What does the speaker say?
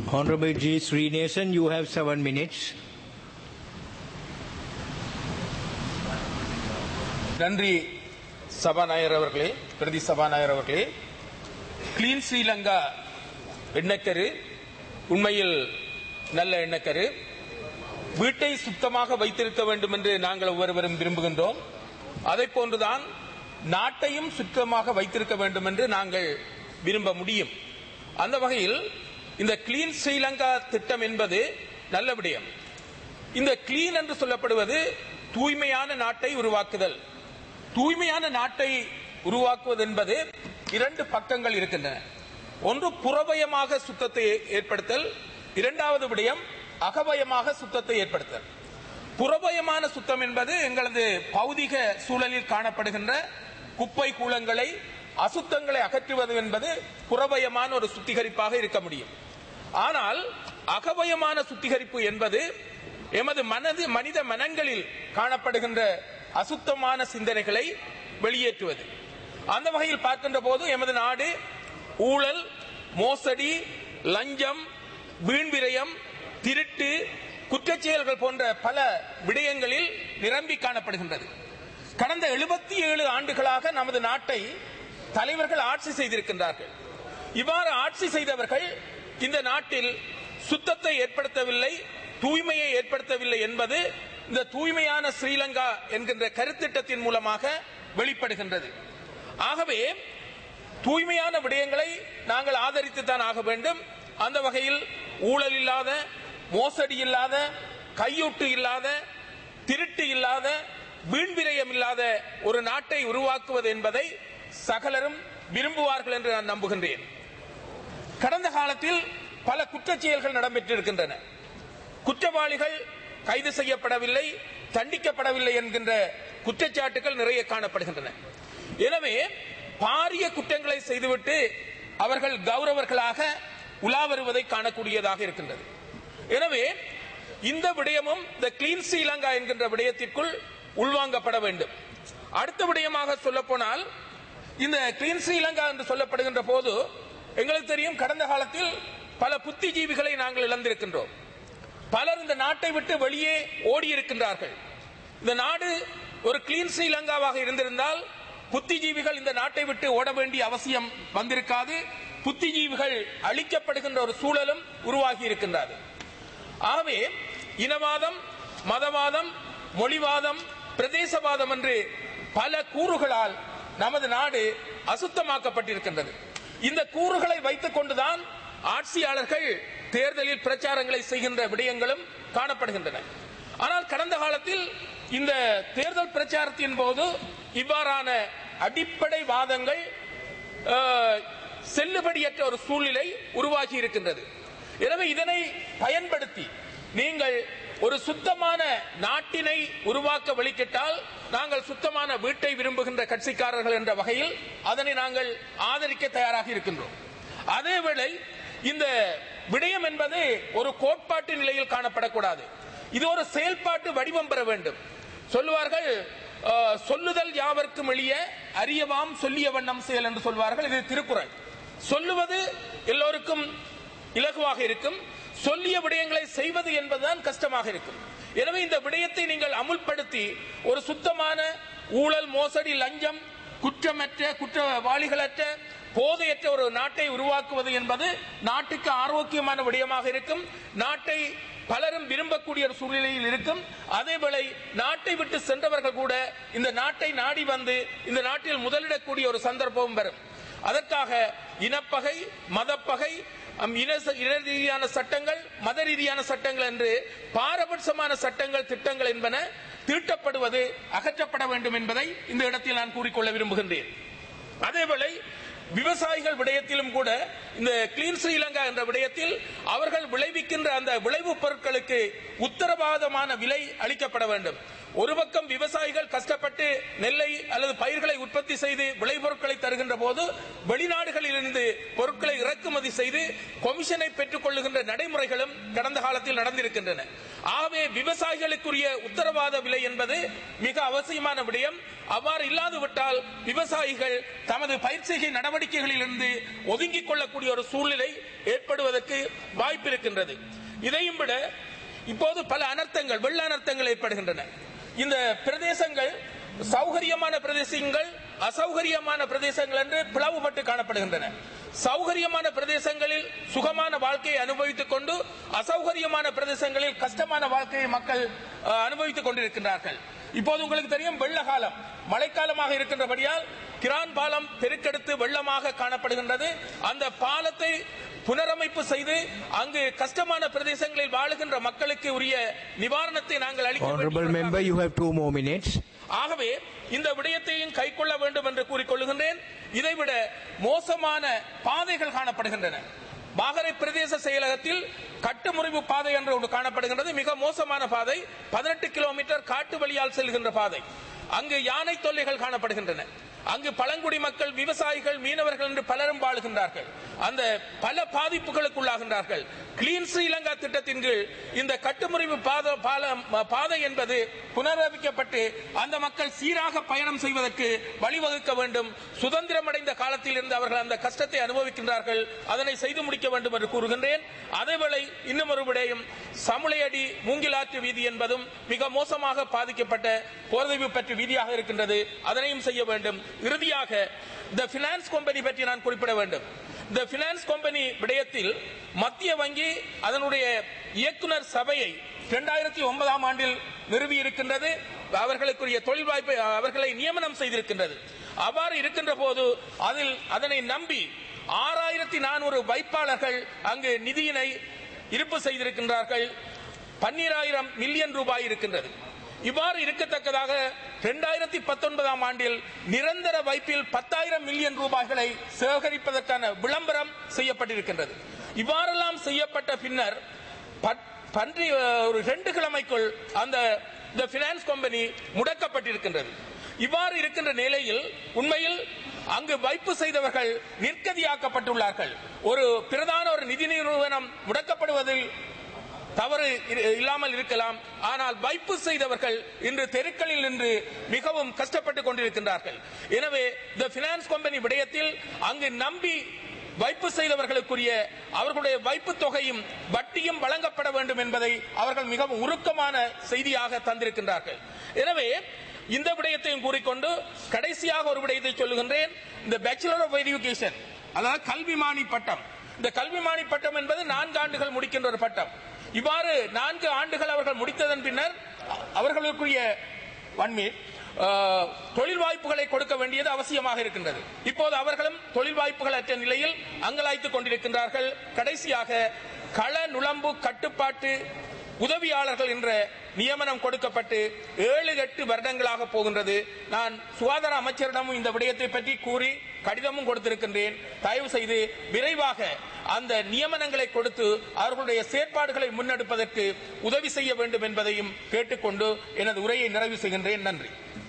Honorable G. Srinivasan, you have seven minutes. நன்றி சபாநாயகர் அவர்களே பிரதி சபாநாயகர் அவர்களே கிளீன் ஸ்ரீலங்கா எண்ணக்கரு உண்மையில் நல்ல எண்ணக்கரு வீட்டை சுத்தமாக வைத்திருக்க வேண்டும் என்று நாங்கள் ஒவ்வொருவரும் விரும்புகின்றோம் அதை போன்றுதான் நாட்டையும் சுத்தமாக வைத்திருக்க வேண்டும் என்று நாங்கள் விரும்ப முடியும் அந்த வகையில் இந்த கிளீன் ஸ்ரீலங்கா திட்டம் என்பது நல்ல விடயம் இந்த கிளீன் என்று சொல்லப்படுவது தூய்மையான நாட்டை உருவாக்குதல் தூய்மையான நாட்டை உருவாக்குவது என்பது இரண்டு பக்கங்கள் இருக்கின்றன ஒன்று புறவயமாக சுத்தத்தை ஏற்படுத்தல் இரண்டாவது விடயம் அகவயமாக சுத்தத்தை ஏற்படுத்தல் புறவயமான சுத்தம் என்பது எங்களது பௌதிக சூழலில் காணப்படுகின்ற குப்பை கூலங்களை அசுத்தங்களை அகற்றுவது என்பது புறவயமான ஒரு சுத்திகரிப்பாக இருக்க முடியும் ஆனால் அகவயமான சுத்திகரிப்பு என்பது எமது மனது மனித மனங்களில் காணப்படுகின்ற அசுத்தமான சிந்தனைகளை வெளியேற்றுவது அந்த வகையில் பார்க்கின்ற போது எமது நாடு ஊழல் மோசடி லஞ்சம் வீண்விரயம் திருட்டு குற்றச் செயல்கள் போன்ற பல விடயங்களில் நிரம்பி காணப்படுகின்றது கடந்த எழுபத்தி ஏழு ஆண்டுகளாக நமது நாட்டை தலைவர்கள் ஆட்சி செய்திருக்கின்றார்கள் இவ்வாறு ஆட்சி செய்தவர்கள் இந்த நாட்டில் சுத்தத்தை ஏற்படுத்தவில்லை தூய்மையை ஏற்படுத்தவில்லை என்பது இந்த தூய்மையான ஸ்ரீலங்கா என்கின்ற கருத்திட்டத்தின் மூலமாக வெளிப்படுகின்றது ஆகவே தூய்மையான விடயங்களை நாங்கள் ஆதரித்துத்தான் ஆக வேண்டும் அந்த வகையில் ஊழல் இல்லாத மோசடி இல்லாத கையூட்டு இல்லாத திருட்டு இல்லாத வீண்விரயம் இல்லாத ஒரு நாட்டை உருவாக்குவது என்பதை சகலரும் விரும்புவார்கள் என்று நான் நம்புகின்றேன் கடந்த காலத்தில் பல குற்றச் செயல்கள் நடைபெற்றிருக்கின்றன குற்றவாளிகள் கைது செய்யப்படவில்லை தண்டிக்கப்படவில்லை என்கின்ற குற்றச்சாட்டுகள் நிறைய காணப்படுகின்றன எனவே பாரிய குற்றங்களை செய்துவிட்டு அவர்கள் கௌரவர்களாக உலா வருவதை காணக்கூடியதாக இருக்கின்றது எனவே இந்த விடயமும் இந்த கிளீன் ஸ்ரீலங்கா என்கின்ற விடயத்திற்குள் உள்வாங்கப்பட வேண்டும் அடுத்த விடயமாக சொல்ல போனால் இந்த கிளீன் ஸ்ரீலங்கா என்று சொல்லப்படுகின்ற போது எங்களுக்கு தெரியும் கடந்த காலத்தில் பல புத்திஜீவிகளை நாங்கள் இழந்திருக்கின்றோம் பலர் இந்த நாட்டை விட்டு வெளியே ஓடி இருக்கின்றார்கள் இந்த நாடு ஒரு கிளீன் ஸ்ரீலங்காவாக இருந்திருந்தால் புத்திஜீவிகள் இந்த நாட்டை விட்டு ஓட வேண்டிய அவசியம் வந்திருக்காது புத்திஜீவிகள் அழிக்கப்படுகின்ற ஒரு சூழலும் உருவாகி இருக்கின்றது ஆகவே இனவாதம் மதவாதம் மொழிவாதம் பிரதேசவாதம் என்று பல கூறுகளால் நமது நாடு அசுத்தமாக்கப்பட்டிருக்கின்றது இந்த கூறுகளை வைத்துக் கொண்டுதான் ஆட்சியாளர்கள் தேர்தலில் பிரச்சாரங்களை செய்கின்ற விடயங்களும் காணப்படுகின்றன ஆனால் கடந்த காலத்தில் இந்த தேர்தல் பிரச்சாரத்தின் போது இவ்வாறான அடிப்படை வாதங்கள் அஹ், செல்லுபடியற்ற ஒரு சூழ்நிலை உருவாகி இருக்கின்றது எனவே இதனை பயன்படுத்தி நீங்கள் ஒரு சுத்தமான நாட்டினை உருவாக்க வெளிக்கிட்டால் நாங்கள் சுத்தமான வீட்டை விரும்புகின்ற கட்சிக்காரர்கள் என்ற வகையில் அதனை நாங்கள் ஆதரிக்க தயாராக இருக்கின்றோம் அதேவேளை இந்த விடயம் என்பது ஒரு கோட்பாட்டு நிலையில் காணப்படக்கூடாது இது ஒரு செயல்பாட்டு வடிவம் பெற வேண்டும் சொல்லுவார்கள் அஹ், சொல்லுதல் யாவர்க்கும் எளிய அறியவாம் சொல்லிய வண்ணம் செயல் என்று சொல்வார்கள் இது திருக்குறள் சொல்லுவது எல்லோருக்கும் இலகுவாக இருக்கும் சொல்லிய விடயங்களை செய்வது என்பதுதான் கஷ்டமாக இருக்கும் எனவே இந்த விடயத்தை நீங்கள் அமுல்படுத்தி ஒரு சுத்தமான ஊழல் மோசடி லஞ்சம் குற்றமற்ற குற்றவாளிகளற்ற போதையற்ற ஒரு நாட்டை உருவாக்குவது என்பது நாட்டுக்கு ஆரோக்கியமான விடயமாக இருக்கும் நாட்டை பலரும் விரும்பக்கூடிய ஒரு சூழ்நிலையில் இருக்கும் அதேவேளை நாட்டை விட்டு சென்றவர்கள் கூட இந்த நாட்டை நாடி வந்து இந்த நாட்டில் முதலிடக்கூடிய ஒரு சந்தர்ப்பம் வரும் அதற்காக இனப்பகை மதப்பகை அம் இன ச- இன ரீதியான சட்டங்கள் மத ரீதியான சட்டங்கள் என்று பாரபட்சமான சட்டங்கள் திட்டங்கள் என்பன தீட்டப்படுவது அகற்றப்பட வேண்டும் என்பதை இந்த இடத்தில் நான் கூறிக்கொள்ள விரும்புகின்றேன் அதேவேளை விவசாயிகள் விடயத்திலும் கூட இந்த கிளீன் ஸ்ரீலங்கா என்ற விடயத்தில் அவர்கள் விளைவிக்கின்ற அந்த விளைவுப் பொருட்களுக்கு உத்தரவாதமான விலை அளிக்கப்பட வேண்டும் ஒரு பக்கம் விவசாயிகள் கஷ்டப்பட்டு நெல்லை அல்லது பயிர்களை உற்பத்தி செய்து விளைபொருட்களை தருகின்ற போது வெளிநாடுகளில் இருந்து பொருட்களை இறக்குமதி செய்து கொமிஷனை பெற்றுக் கொள்ளுகின்ற நடைமுறைகளும் கடந்த காலத்தில் காலத்தில் நடந்திருக்கின்றன ஆகவே விவசாயிகளுக்குரிய உத்தரவாத விலை என்பது மிக அவசியமான விடயம் அவ்வாறு இல்லாது விட்டால் விவசாயிகள் தமது பயிர் செய்கை நடவடிக்கைகளிலிருந்து ஒதுங்கிக் கொள்ளக்கூடிய ஒரு சூழ்நிலை ஏற்படுவதற்கு வாய்ப்பு இருக்கின்றது இதையும் விட இப்போது பல அனர்த்தங்கள் வெள்ள அனர்த்தங்கள் ஏற்படுகின்றன இந்த பிரதேசங்கள் சௌகரியமான பிரதேசங்கள் அசௌகரியமான பிரதேசங்கள் என்று பிளவுபட்டு காணப்படுகின்றன சௌகரியமான பிரதேசங்களில் சுகமான வாழ்க்கையை அனுபவித்துக் கொண்டு அசௌகரியமான பிரதேசங்களில் கஷ்டமான வாழ்க்கையை மக்கள் அஹ், அனுபவித்துக் கொண்டிருக்கின்றார்கள் இப்போது உங்களுக்கு தெரியும் வெள்ள காலம் மழைக்காலமாக இருக்கின்றபடியால் கிரான் பாலம் பெருக்கெடுத்து வெள்ளமாக காணப்படுகின்றது அந்த பாலத்தை புனரமைப்பு செய்து அங்கு கஷ்டமான பிரதேசங்களில் வாழுகின்ற மக்களுக்கு உரிய நிவாரணத்தை நாங்கள் அளிக்க Honorable வேண்டிய member, you have two more minutes. ஆகவே இந்த விடயத்தையும் கைக்கொள்ள வேண்டும் என்று கூறிக்கொள்ளுகின்றேன் இதைவிட மோசமான பாதைகள் காணப்படுகின்றன மாகரை பிரதேச செயலகத்தில் கட்டுமுறிவு பாதை என்று ஒன்று காணப்படுகின்றது மிக மோசமான பாதை பதினெட்டு கிலோமீட்டர் காட்டு வழியால் செல்கின்ற பாதை அங்கு யானை தொல்லைகள் காணப்படுகின்றன அங்கு பழங்குடி மக்கள் விவசாயிகள் மீனவர்கள் என்று பலரும் வாழுகின்றார்கள் அந்த பல பாதிப்புகளுக்குள்ளாகின்றார்கள் கிளீன் ஸ்ரீலங்கா திட்டத்தின் கீழ் இந்த கட்டுமுறிவு பாத- பாலம் பாதை என்பது புனரமைக்கப்பட்டு அந்த மக்கள் சீராக பயணம் செய்வதற்கு வழிவகுக்க வேண்டும் சுதந்திரம் அடைந்த காலத்தில் இருந்து அவர்கள் அந்த கஷ்டத்தை அனுபவிக்கின்றார்கள் அதனை செய்து முடிக்க வேண்டும் என்று கூறுகின்றேன் அதேவேளை இன்னும் ஒரு விடயம் சமுளையடி மூங்கிலாற்று வீதி என்பதும் மிக மோசமாக பாதிக்கப்பட்ட போர்வைவு பெற்ற வீதியாக இருக்கின்றது அதனையும் செய்ய வேண்டும் இறுதியாக இந்த பினான்ஸ் கம்பெனி பற்றி நான் குறிப்பிட வேண்டும் இந்த பினான்ஸ் கம்பெனி விடயத்தில் மத்திய வங்கி அதனுடைய இயக்குனர் சபையை இரண்டாயிரத்தி ஒன்பதாம் ஆண்டில் நிறுவி இருக்கின்றது அவர்களுக்குரிய தொழில் வாய்ப்பை அவர்களை நியமனம் செய்திருக்கின்றது அவ்வாறு இருக்கின்ற போது அதில் அதனை நம்பி ஆறாயிரத்தி நானூறு வைப்பாளர்கள் அங்கு நிதியினை இருப்பு செய்திருக்கின்றார்கள் பன்னிராயிரம் மில்லியன் ரூபாய் இருக்கின்றது இவ்வாறு இருக்கத்தக்கதாக இரண்டாயிரத்தி பத்தொன்பதாம் ஆண்டில் நிரந்தர வைப்பில் பத்தாயிரம் மில்லியன் ரூபாய்களை சேகரிப்பதற்கான விளம்பரம் செய்யப்பட்டிருக்கின்றது இவ்வாறெல்லாம் செய்யப்பட்ட பின்னர் பட்- பன்றி அஹ், ஒரு ரெண்டு கிழமைக்குள் அந்த இந்த பினான்ஸ் கம்பெனி முடக்கப்பட்டிருக்கின்றது இவ்வாறு இருக்கின்ற நிலையில் உண்மையில் அங்கு வைப்பு செய்தவர்கள் நிர்கதியாக்கப்பட்டுள்ளார்கள் ஒரு பிரதான ஒரு நிதி நிறுவனம் முடக்கப்படுவதில் தவறு இரு- இல்லாமல் இருக்கலாம் ஆனால் வைப்பு செய்தவர்கள் இன்று தெருக்களில் நின்று மிகவும் கஷ்டப்பட்டுக் கொண்டிருக்கின்றார்கள் எனவே இந்த பினான்ஸ் கம்பெனி விடயத்தில் அங்கு நம்பி வைப்பு செய்தவர்களுக்குரிய அவர்களுடைய வைப்பு தொகையும் வட்டியும் வழங்கப்பட வேண்டும் என்பதை அவர்கள் மிகவும் உருக்கமான செய்தியாக தந்திருக்கின்றார்கள் எனவே இந்த விடயத்தையும் கூறிக்கொண்டு கடைசியாக ஒரு விடயத்தை சொல்லுகின்றேன் இந்த பேச்சுலர் ஆஃப் எஜுகேஷன் அதாவது கல்விமானி பட்டம் இந்த கல்விமானி பட்டம் என்பது நான்கு ஆண்டுகள் முடிக்கின்ற ஒரு பட்டம் இவ்வாறு நான்கு ஆண்டுகள் அவர்கள் முடித்ததன் பின்னர் அ- அவர்களுக்குரிய வன்மை தொழில் வாய்ப்புகளை கொடுக்க வேண்டியது அவசியமாக இருக்கின்றது இப்போது அவர்களும் தொழில் வாய்ப்புகள் அற்ற நிலையில் அங்கலாய்த்துக் கொண்டிருக்கின்றார்கள் கடைசியாக கள நுழம்பு கட்டுப்பாட்டு உதவியாளர்கள் என்ற நியமனம் கொடுக்கப்பட்டு ஏழு எட்டு வருடங்களாக போகின்றது நான் சுகாதார அமைச்சரிடமும் இந்த விடயத்தை பற்றி கூறி கடிதமும் கொடுத்திருக்கின்றேன் தயவு செய்து விரைவாக அந்த நியமனங்களை கொடுத்து அவர்களுடைய செயற்பாடுகளை முன்னெடுப்பதற்கு உதவி செய்ய வேண்டும் என்பதையும் கேட்டுக்கொண்டு எனது உரையை நிறைவு செய்கின்றேன் நன்றி